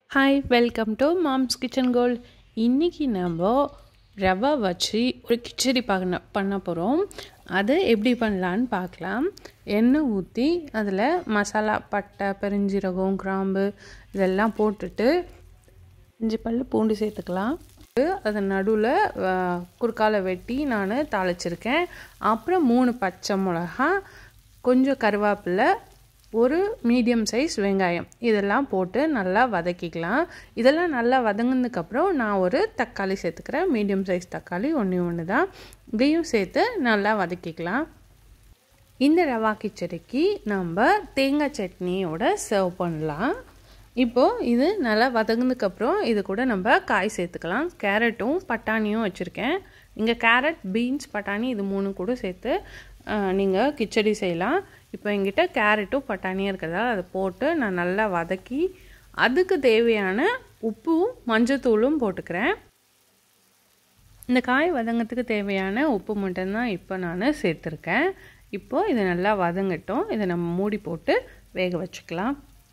hi welcome to mom's kitchen gold இன்றைக்கி நம்ம ரவை வச்சு ஒரு கிச்சடி பண்ண பண்ண போகிறோம் அது எப்படி பண்ணலான்னு பார்க்கலாம் எண்ணெய் ஊற்றி அதில் மசாலா பட்டை பெருஞ்சீரகம் கிராம்பு இதெல்லாம் போட்டுட்டு இஞ்சி பல் பூண்டு சேர்த்துக்கலாம் அதை நடுவில் குறுக்கால வெட்டி நான் தாளிச்சிருக்கேன் அப்புறம் மூணு பச்சை மிளகா கொஞ்சம் கருவேப்பிலை ஒரு மீடியம் சைஸ் வெங்காயம் இதெல்லாம் போட்டு நல்லா வதக்கிக்கலாம் இதெல்லாம் நல்லா வதங்கினதுக்கப்புறம் நான் ஒரு தக்காளி சேர்த்துக்கிறேன் மீடியம் சைஸ் தக்காளி ஒன்று ஒன்று தான் இதையும் சேர்த்து நல்லா வதக்கிக்கலாம் இந்த ரவா கிச்சடிக்கு நம்ம தேங்காய் சட்னியோட சர்வ் பண்ணலாம் இப்போது இது நல்லா வதங்கினதுக்கப்புறம் இது கூட நம்ம காய் சேர்த்துக்கலாம் கேரட்டும் பட்டாணியும் வச்சுருக்கேன் இங்கே கேரட் பீன்ஸ் பட்டாணி இது மூணு கூட சேர்த்து நீங்கள் கிச்சடி செய்யலாம் இப்போ எங்கிட்ட கேரட்டும் பட்டாணியும் இருக்கிறதால அதை போட்டு நான் நல்லா வதக்கி அதுக்கு தேவையான உப்பும் மஞ்சத்தூளும் போட்டுக்கிறேன் இந்த காய் வதங்கிறதுக்கு தேவையான உப்பு மட்டும்தான் இப்போ நான் சேர்த்துருக்கேன் இப்போது இது நல்லா வதங்கட்டும் இதை நம்ம மூடி போட்டு வேக வச்சுக்கலாம்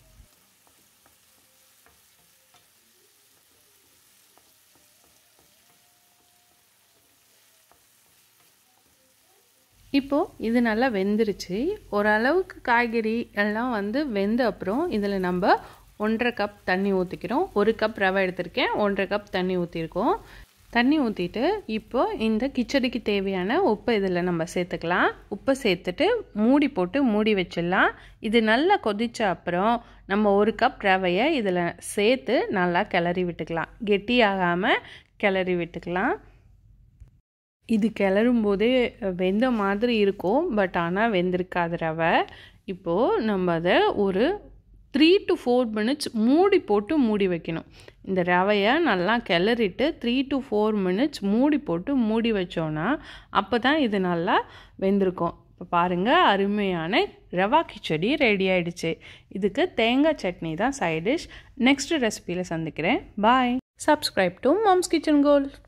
இப்போது இது நல்லா வெந்துருச்சு ஓரளவுக்கு காய்கறி எல்லாம் வந்து வெந்த அப்புறம் இதில் நம்ம ஒன்றரை கப் தண்ணி ஊற்றிக்கிறோம் ஒரு கப் ரவை எடுத்திருக்கேன் ஒன்றரை கப் தண்ணி ஊற்றிருக்கோம் தண்ணி ஊற்றிட்டு இப்போ இந்த கிச்சடிக்கு தேவையான உப்பை இதில் நம்ம சேர்த்துக்கலாம் உப்பை சேர்த்துட்டு மூடி போட்டு மூடி வச்சிடலாம் இது நல்லா கொதித்த அப்புறம் நம்ம ஒரு கப் ரவையை இதில் சேர்த்து நல்லா கிளறி விட்டுக்கலாம் கெட்டியாகாமல் கிளறி விட்டுக்கலாம் இது கிளறும் போதே வெந்த மாதிரி இருக்கும் பட் ஆனால் வெந்திருக்காது ரவை இப்போது நம்ம அதை ஒரு த்ரீ டு ஃபோர் மினிட்ஸ் மூடி போட்டு மூடி வைக்கணும் இந்த ரவையை நல்லா கிளறிட்டு த்ரீ டு ஃபோர் மினிட்ஸ் மூடி போட்டு மூடி வச்சோன்னா அப்போ தான் இது நல்லா வெந்திருக்கும் இப்போ பாருங்கள் அருமையான ரவா கிச்சடி ரெடி ஆயிடுச்சு இதுக்கு தேங்காய் சட்னி தான் சைட் டிஷ் நெக்ஸ்ட் ரெசிபியில் சந்திக்கிறேன் bye subscribe to mom's kitchen goal